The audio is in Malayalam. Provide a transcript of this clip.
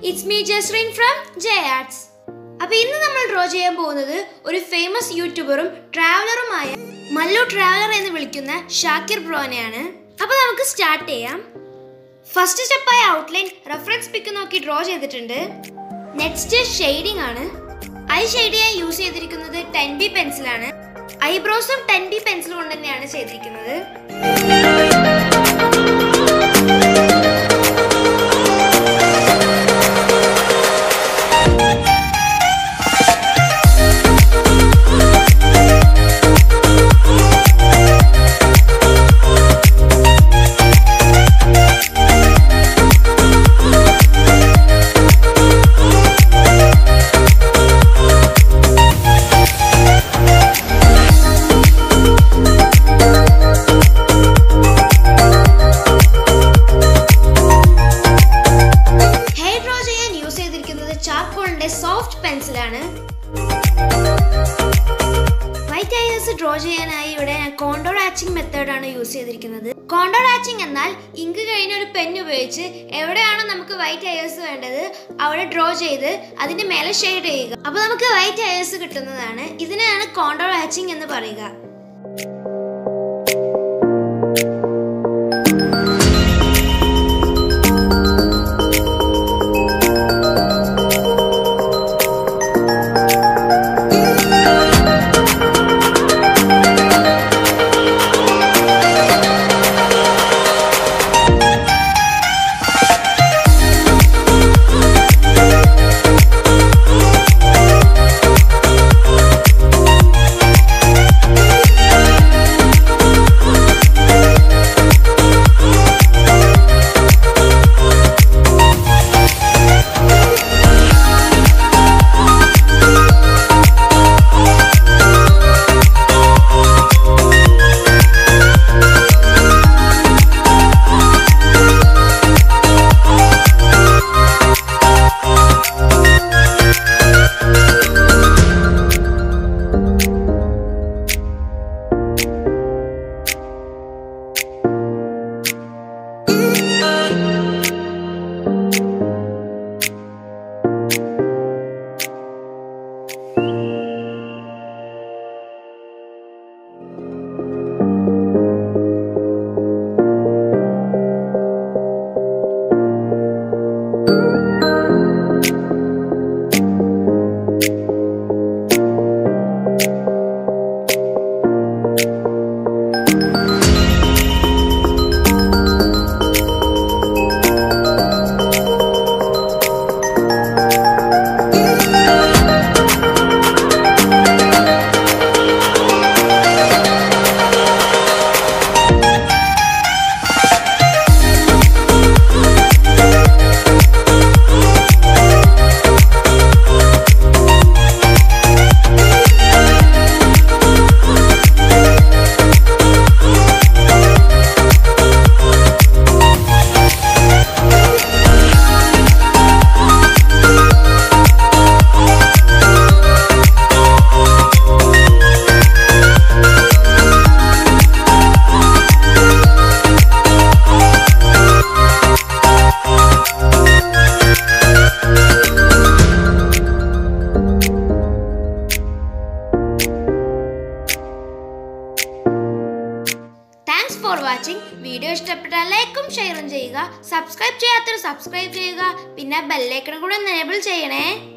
it's me Justin from J arts അപ്പൊ ഇന്ന് നമ്മൾ ഡ്രോ ചെയ്യാൻ പോകുന്നത് ഒരു ഫേമസ് യൂട്യൂബറും ട്രാവലറുമായ മല്ലു ട്രാവലർ എന്ന് വിളിക്കുന്ന ഷാക്കിർ ബ്രോനെയാണ് അപ്പൊ നമുക്ക് സ്റ്റാർട്ട് ചെയ്യാം ഫസ്റ്റ് സ്റ്റെപ്പായ ഔട്ട്ലൈൻ റെഫറൻസ് പിക്ക് നോക്കി ഡ്രോ ചെയ്തിട്ടുണ്ട് നെക്സ്റ്റ് ഷെയ്ഡിംഗ് ആണ് ഐ ഷെയ്ഡിയായി യൂസ് ചെയ്തിരിക്കുന്നത് ടെൻ ബി പെൻസിലാണ് ഐബ്രോസും ടെൻ ബി പെൻസിൽ കൊണ്ട് തന്നെയാണ് ചെയ്തിരിക്കുന്നത് ഹെയർ ഡ്രോ ചെയ്യാൻ യൂസ് ചെയ്തിരിക്കുന്നത് ചാർക്കോളിന്റെ സോഫ്റ്റ് പെൻസിലാണ് വൈറ്റ് ഐസ് ഡ്രോ ചെയ്യാനായി ഇവിടെ ഞാൻ കോണ്ടോർ ആച്ചിങ് മെത്തേഡാണ് യൂസ് ചെയ്തിരിക്കുന്നത് കോണ്ടോർ ആച്ചിങ് എന്നാൽ ഇങ്ക് കഴിഞ്ഞ ഒരു പെൻ ഉപയോഗിച്ച് എവിടെയാണോ നമുക്ക് വൈറ്റ് ഐസ് വേണ്ടത് അവിടെ ഡ്രോ ചെയ്ത് അതിന്റെ മേലെ ഷെയ്ഡ് ചെയ്യുക അപ്പോൾ നമുക്ക് വൈറ്റ് ഐസ് കിട്ടുന്നതാണ് ഇതിനെയാണ് കോണ്ടോർ ആച്ചിങ് എന്ന് പറയുക താങ്ക്സ് ഫോർ വാച്ചിങ് വീഡിയോ ഇഷ്ടപ്പെട്ടാൽ ലൈക്കും ഷെയറും ചെയ്യുക സബ്സ്ക്രൈബ് ചെയ്യാത്തവർ സബ്സ്ക്രൈബ് ചെയ്യുക പിന്നെ ബെല്ലൈക്കൺ കൂടെ എനേബിൾ ചെയ്യണേ